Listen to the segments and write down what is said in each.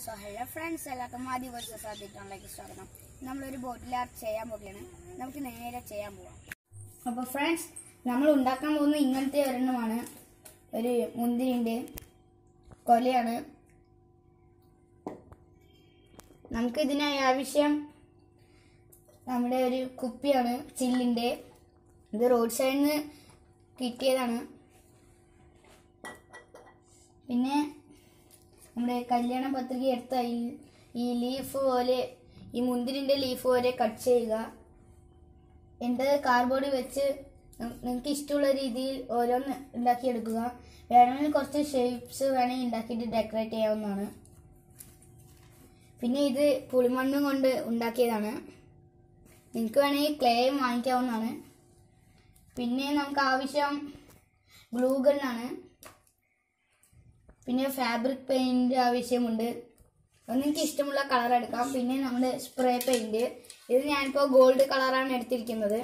so hello friends എല്ലാവർക്കും ആദ്യ കുറച്ച് സാധ്യതകളിലേക്ക് സ്വാഗതം നമ്മളൊരു ബോട്ടിൽ ആർട്ട് ചെയ്യാൻ പോവുകയാണ് നമുക്ക് നേരെ ചെയ്യാൻ പോവാം അപ്പോൾ ഫ്രണ്ട്സ് നമ്മൾ ഉണ്ടാക്കാൻ പോകുന്ന ഇങ്ങനത്തെ ഒരെണ്ണമാണ് ഒരു മുന്തിരിൻ്റെ കൊലയാണ് നമുക്ക് ഇതിനായി ആവശ്യം നമ്മുടെ ഒരു കുപ്പിയാണ് ചില്ലിൻ്റെ ഇത് റോഡ് സൈഡിൽ നിന്ന് കിട്ടിയതാണ് പിന്നെ നമ്മുടെ കല്യാണ പത്രിക എടുത്ത ഈ- ഈ ലീഫ് പോലെ ഈ മുന്തിരിന്റെ ലീഫ് പോലെ കട്ട് ചെയ്യുക എൻ്റെ കാർഡ്ബോർഡ് വെച്ച് നി- നിങ്ങൾക്ക് ഇഷ്ടമുള്ള രീതിയിൽ ഓരോന്ന് ഉണ്ടാക്കിയെടുക്കുക വേണമെങ്കിൽ കുറച്ച് ഷേപ്സ് വേണമെങ്കിൽ ഉണ്ടാക്കിയിട്ട് ഡെക്കറേറ്റ് ചെയ്യാവുന്നതാണ് പിന്നെ ഇത് പുളിമണ്ണും കൊണ്ട് ഉണ്ടാക്കിയതാണ് നിങ്ങൾക്ക് വേണമെങ്കിൽ ക്ലേയും വാങ്ങിക്കാവുന്നതാണ് പിന്നെ നമുക്ക് ആവശ്യം ഗ്ലൂ ഗണ്ണാണ് പിന്നെ ഫാബ്രിക് പെയിന്റ് ആവശ്യമുണ്ട് അത് നിങ്ങൾക്ക് ഇഷ്ടമുള്ള കളർ എടുക്കാം പിന്നെ നമ്മുടെ സ്പ്രേ പെയിന്റ് ഇത് ഞാനിപ്പോൾ ഗോൾഡ് കളറാണ് എടുത്തിരിക്കുന്നത്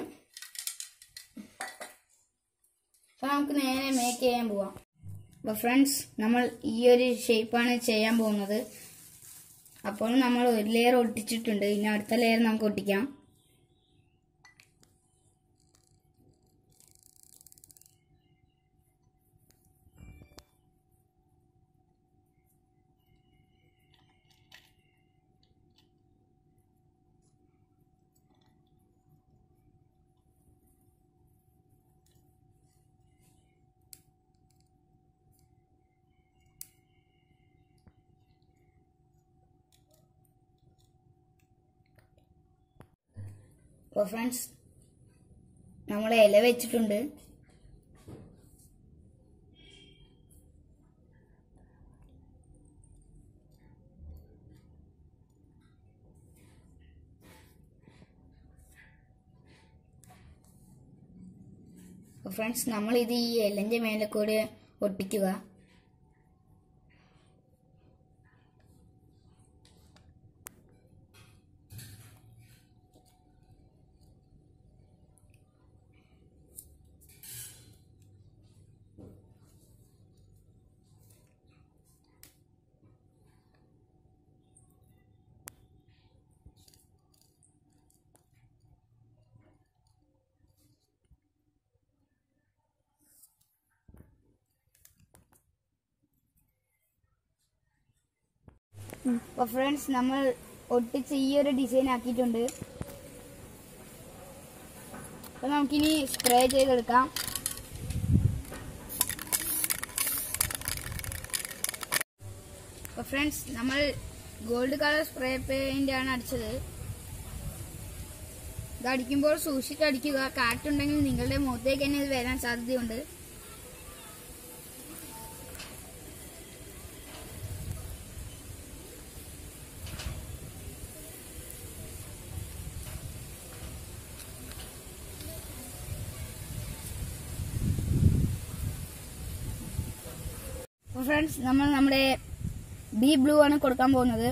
അപ്പോൾ നമുക്ക് നേരെ മേക്ക് ചെയ്യാൻ പോവാം അപ്പോൾ ഫ്രണ്ട്സ് നമ്മൾ ഈ ഒരു ഷേപ്പാണ് ചെയ്യാൻ പോകുന്നത് അപ്പോൾ നമ്മൾ ഒരു ലെയർ ഒട്ടിച്ചിട്ടുണ്ട് ഇനി അടുത്ത ലെയർ നമുക്ക് ഒട്ടിക്കാം അപ്പോൾ ഫ്രണ്ട്സ് നമ്മൾ ഇല വെച്ചിട്ടുണ്ട് അപ്പോൾ ഫ്രണ്ട്സ് നമ്മൾ ഇത് ഈ ഇലൻ്റെ മേലെ കൂടെ ഒട്ടിക്കുക അപ്പോൾ ഫ്രണ്ട്സ് നമ്മൾ ഒട്ടിച്ച് ഈ ഒരു ഡിസൈൻ ആക്കിയിട്ടുണ്ട് അപ്പോൾ നമുക്കിനി സ്പ്രേ ചെയ്തെടുക്കാം അപ്പോൾ ഫ്രണ്ട്സ് നമ്മൾ ഗോൾഡ് കളർ സ്പ്രേ പെയിന്റ് ആണ് അടിച്ചത് ഇത് അടിക്കുമ്പോൾ സൂക്ഷിച്ച് അടിക്കുക കാറ്റുണ്ടെങ്കിൽ നിങ്ങളുടെ മുഖത്തേക്ക് തന്നെ ഇത് വരാൻ സാധ്യതയുണ്ട് അപ്പോൾ ഫ്രണ്ട്സ് നമ്മൾ നമ്മുടെ ബി ബ്ലൂ ആണ് കൊടുക്കാൻ പോകുന്നത്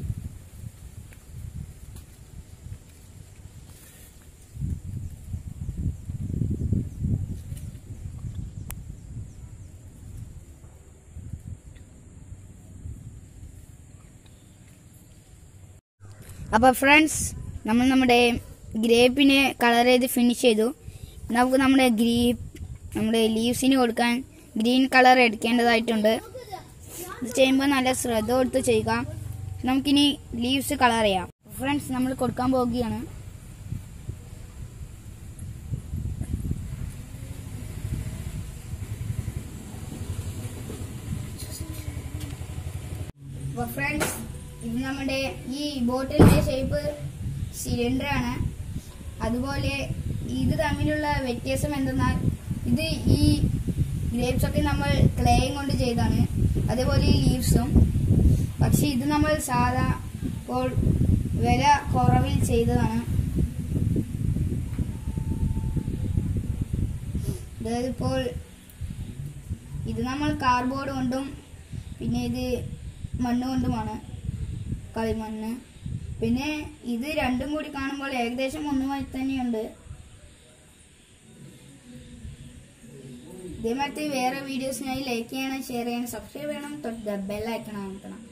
അപ്പോൾ ഫ്രണ്ട്സ് നമ്മൾ നമ്മുടെ ഗ്രേപ്പിനെ കളർ ചെയ്ത് ഫിനിഷ് ചെയ്തു നമുക്ക് നമ്മുടെ ഗ്രീപ്പ് നമ്മുടെ ലീവ്സിന് കൊടുക്കാൻ ഗ്രീൻ കളർ എടുക്കേണ്ടതായിട്ടുണ്ട് ഇത് ചെയ്യുമ്പോൾ നല്ല ശ്രദ്ധ കൊടുത്ത് ചെയ്യുക നമുക്കിനി ലീവ്സ് കളർ ചെയ്യാം ഫ്രണ്ട്സ് നമ്മൾ കൊടുക്കാൻ പോവുകയാണ് അപ്പോൾ ഫ്രണ്ട്സ് ഇത് നമ്മുടെ ഈ ബോട്ടിലിന്റെ ഷേപ്പ് സിലിണ്ടർ ആണ് അതുപോലെ ഇത് തമ്മിലുള്ള വ്യത്യാസം എന്തെന്നാൽ ഇത് ഈ ഗ്രേപ്സ് ഒക്കെ നമ്മൾ ക്ലേയും കൊണ്ട് ചെയ്താണ് അതേപോലെ ഈ ലീവ്സും പക്ഷെ ഇത് നമ്മൾ സാധാ ഇപ്പോൾ വില കുറവിൽ ചെയ്തതാണ് അതായത് ഇപ്പോൾ ഇത് നമ്മൾ കാർഡ്ബോർഡ് കൊണ്ടും പിന്നെ ഇത് മണ്ണ് കൊണ്ടുമാണ് കളിമണ്ണ് പിന്നെ ഇത് രണ്ടും കൂടി കാണുമ്പോൾ ഏകദേശം ഒന്നുമായി തന്നെയുണ്ട് ഇതേമാതിരി വേറെ വീഡിയോസിനായി ലൈക്ക് ചെയ്യണം ഷെയർ ചെയ്യണം സബ്സ്ക്രൈബ് ചെയ്യണം തൊട്ട് ബെല്ലൈക്കണം അമർത്തണം